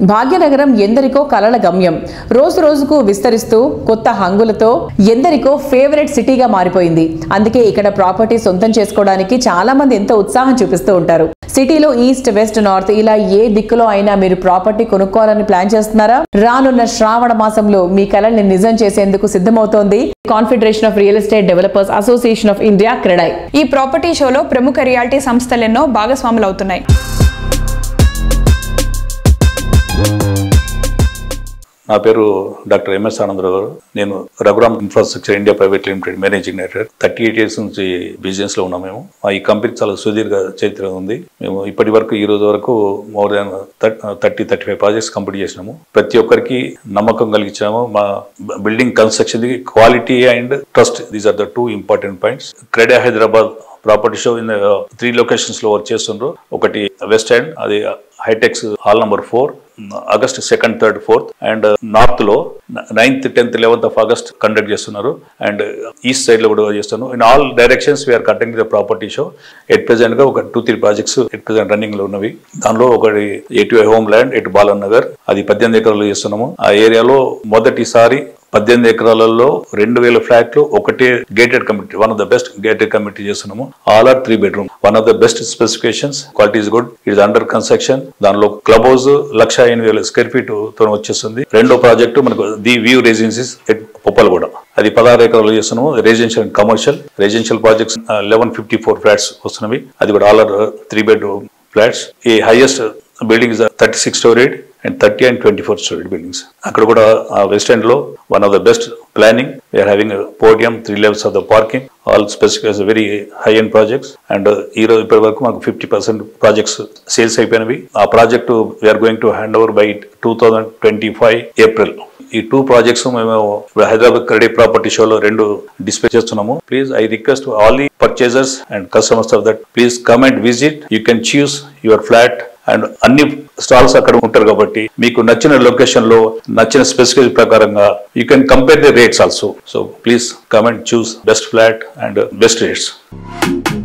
భాగ్యనగరం ఎందరికో కలల గమ్యం రోజు రోజుకు విస్తరిస్తూ కొత్త హంగులతో ఎందరికో ఫేవరెట్ సిటీగా మారిపోయింది అందుకే ఇక్కడ ప్రాపర్టీ సొంతం చేసుకోవడానికి చాలా మంది ఎంతో ఉత్సాహం చూపిస్తూ ఉంటారు సిటీలో ఈస్ట్ వెస్ట్ నార్త్ ఇలా ఏ దిక్కులో అయినా మీరు ప్రాపర్టీ కొనుక్కోవాలని ప్లాన్ చేస్తున్నారా రానున్న శ్రావణ మాసంలో మీ కలల్ని నిజం చేసేందుకు సిద్ధమవుతోంది confederation of real estate developers association of India CREDAI ఈ ప్రాపర్టీ షోలో ప్రముఖ రియాలిటీ సంస్థలెన్నో భాగస్వాములు అవుతున్నాయి నా పేరు డాక్టర్ ఎంఎస్ ఆనందరావు గారు నేను Raghuram infrastructure India private limited managing director thirty eight years నుంచి బిజినెస్ లో ఉన్నాం మేము మా ఈ కంపెనీ చాలా సుదీర్ఘ చరిత్ర ఉంది మేము ఇప్పటి వరకు ఈ రోజు వరకు more than thirty thirty five projects complete చేసినాము ప్రతి ఒక్కరికి నమ్మకం కలిగించాము మా building construction quality and trust these are the two important points CREDAI Hyderabad property show in three locations లో వర్క్ చేస్తుండ్రు ఒకటి వెస్ట్ ఎండ్ అది HITEX hall number four August second third fourth and north లో ninth tenth eleventh of August conduct చేస్తున్నారు and east side లో కూడా చేస్తున్నారు in all directions we are conducting the property show at present గా ఒక two three projects at present running లో ఉన్నవి దానిలో ఒకటి at home land at Balanagar అది పద్దెనిమిది ఎకరాలు చేస్తున్నాము ఆ ఏరియాలో మొదటిసారి పద్దెనిమిది ఎకరాలలో రెండు వేల ఫ్లాట్లు ఒకటే gated community one of the best gated community చేస్తున్నాము all are three bedroom one of the best specifications quality is good it under construction దానిలో క్లబ్ హౌస్ లక్ష ఎనిమిది వేల స్క్వేర్ ఫీట్ తో వచ్చేస్తుంది రెండో ప్రాజెక్టు మనకు ది వ్యూ రెసిడెన్సీస్ కూడా అది పదహారు ఎకరాలు చేస్తున్నాము residential and commercial residential projects eleven fifty four flats వస్తున్నవి అది కూడా all are three bedroom flats ఈ highest building is thirty six storied and thirty and twenty four storey buildings అక్కడ కూడా వెస్ట్ ఎండ్ లో one of the best planning we're having podium three levels of the parking all specific very high end projects and ఈ రోజు ఇప్పటి వరకు మాకు fifty percent projects sales అయిపోయినవి ఆ project we're going to hand over by two thousand twenty five April ఈ two projects మేము ఇప్పుడు Hyderabad CREDAI property షోలో రెండు డిస్ప్లే చేస్తున్నాము please I request all the purchasers and customers of that please come and visit you can choose your flat and అన్ని stalls అక్కడ ఉంటారు కాబట్టి మీకు నచ్చిన లొకేషన్ లో నచ్చిన స్పెసిఫిక్ ప్రకారంగా you can compare the rates also so please come and choose best flat and best rates